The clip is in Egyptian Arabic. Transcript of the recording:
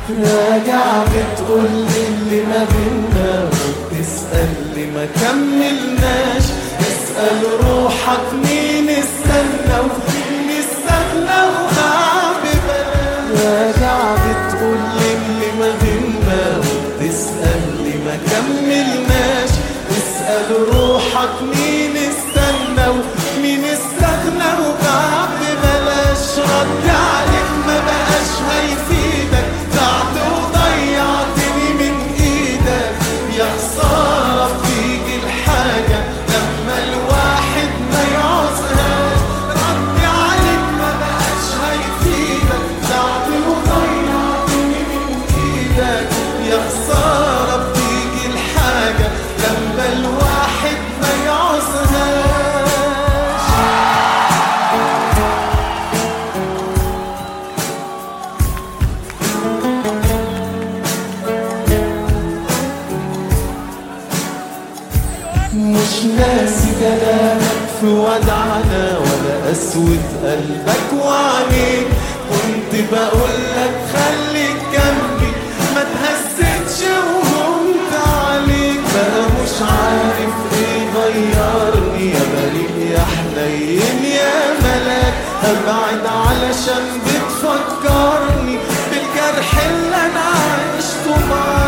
راجع بتقول لي اللي ما بينا وبتسأل اللي ما كملناش اسأل روحك مين استنى ومين استغنى وغاب بلاش راجع بتقول لي اللي ما بينا وبتسأل اللي ما كملناش اسأل روحك مين استنى ومين استغنى وغاب بلاش رد عليك ما بقاش هيفيدك ضعت وضيعتني من ايدك يا خسارة بتيجي الحاجة لما الواحد ما يعوزهاش رد عليك ما بقاش هيفيدك ضعت وضيعتني من ايدك يا خسارة بتيجي الحاجة لما الواحد ما يعوزهاش مش ناسي كلامك في ودعنا ولا اسود قلبك وعينيك كنت بقولك خليك جنبي ما تهزتش وهمت عليك بقى مش عارف ايه غيرني يا بريء يا حنين يا ملاك ابعد علشان بتفكرني بالجرح اللي انا عشته معاك